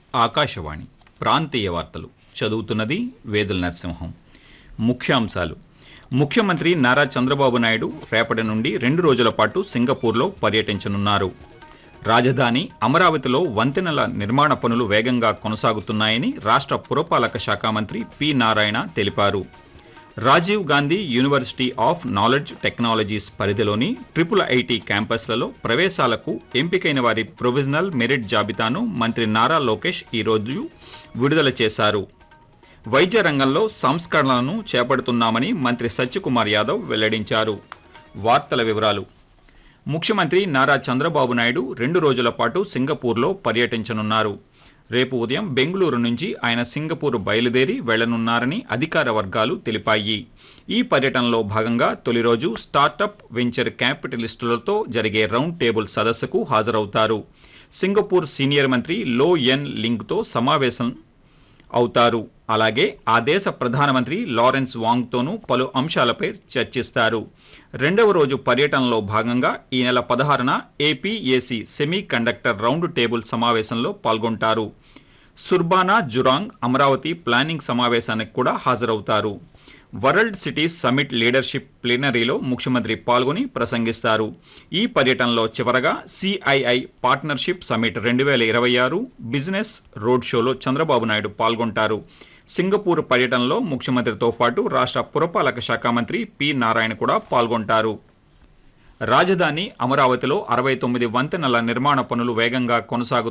ఆకాశవాణి ప్రాంతీయ వార్తలు చదువుతున్నది వేదుల నరసింహం ముఖ్యాంశాలు ముఖ్యమంత్రి నారా చంద్రబాబు నాయుడు రేపటి నుండి రెండు రోజుల పాటు సింగపూర్లో పర్యటించనున్నారు రాజధాని అమరావతిలో వంతెనల నిర్మాణ పనులు వేగంగా కొనసాగుతున్నాయని రాష్ట్ర పురపాలక శాఖ మంత్రి పి నారాయణ తెలిపారు Rajiv Gandhi university of knowledge technologies పరిధిలోని ట్రిపుల్ ఐటీ క్యాంపస్లలో ప్రవేశాలకు ఎంపికైన వారి ప్రొవిజనల్ మెరిట్ జాబితాను మంత్రి నారా లోకేష్ ఈరోజు విడుదల చేశారు వైద్య రంగంలో సంస్కరణలను చేపడుతున్నామని మంత్రి సత్యకుమార్ యాదవ్ వెల్లడించారు వార్తల వివరాలు ముఖ్యమంత్రి నారా చంద్రబాబు నాయుడు రెండు రోజుల పాటు సింగపూర్లో పర్యటించనున్నారు రేపు ఉదయం బెంగళూరు నుంచి ఆయన సింగపూర్ బయలుదేరి వెళ్లనున్నారని అధికార వర్గాలు తెలిపాయి ఈ పర్యటనలో భాగంగా తొలి రోజు స్టార్టప్ వెంచర్ క్యాపిటలిస్టులతో జరిగే రౌండ్ టేబుల్ సదస్సుకు హాజరవుతారు సింగపూర్ సీనియర్ మంత్రి లో ఎన్ లింగ్తో సమావేశం అవుతారు అలాగే ఆ దేశ ప్రధానమంత్రి లారెన్స్ వాంగ్తోనూ పలు అంశాలపై చర్చిస్తారు రెండవ రోజు పర్యటనలో భాగంగా ఈ నెల పదహారున APAC semi conductor round table సమావేశంలో పాల్గొంటారు సుర్బానా జురాంగ్ అమరావతి ప్లానింగ్ సమావేశానికి కూడా హాజరవుతారు వరల్డ్ సిటీస్ సమిట్ లీడర్షిప్ ప్లీనరీలో ముఖ్యమంత్రి పాల్గొని ప్రసంగిస్తారు ఈ పర్యటనలో చివరగా సిఐఐ పార్ట్నర్షిప్ సమిట్ రెండు వేల ఇరవై ఆరు బిజినెస్ రోడ్ షోలో చంద్రబాబు నాయుడు పాల్గొంటారు సింగపూర్ పర్యటనలో ముఖ్యమంత్రితో పాటు రాష్ట్ర పురపాలక శాఖ మంత్రి పి నారాయణ కూడా పాల్గొంటారు రాజధాని అమరావతిలో అరవై తొమ్మిది వంతెనల నిర్మాణ పనులు వేగంగా కొనసాగు